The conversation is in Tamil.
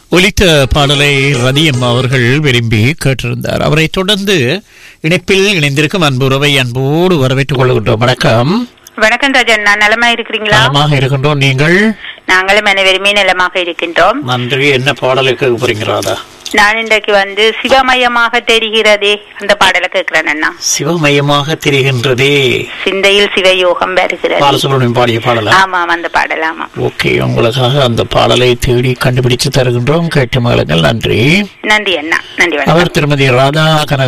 ஒலித்த பாடலை ரதியம் அவர்கள் விரும்பி கேட்டிருந்தார் அவரை தொடர்ந்து இணைப்பில் இணைந்திருக்கும் அன்புறவை அன்போடு வரவேற்றுக் கொள்கின்றோம் வணக்கம் வணக்கம் ராஜன் நான் நலமா இருக்கிறீங்களா நலமாக இருக்கின்றோம் நீங்கள் நாங்களும் அனைவருமே நலமாக இருக்கின்றோம் நன்றி என்ன பாடலை கேட்க போறீங்களாதா நான் இன்றைக்கு வந்து சிவமயமாக தெரிகிறதே அந்த பாடலை கேட்கிறேன் அண்ணா சிவமயமாக தெரிகின்றதே சிந்தையில் சிவயோகம் வருகிறது பாலசுப்ரமணியம் பாடிய பாடலா ஆமாம் அந்த பாடல் ஆமாம் ஓகே உங்களுக்காக அந்த பாடலை தேடி கண்டுபிடிச்சு தருகின்றோம் கேட்டு மகளுங்கள் நன்றி நன்றி அண்ணா நன்றி வணக்கம் அவர் திருமதி ராதா கனக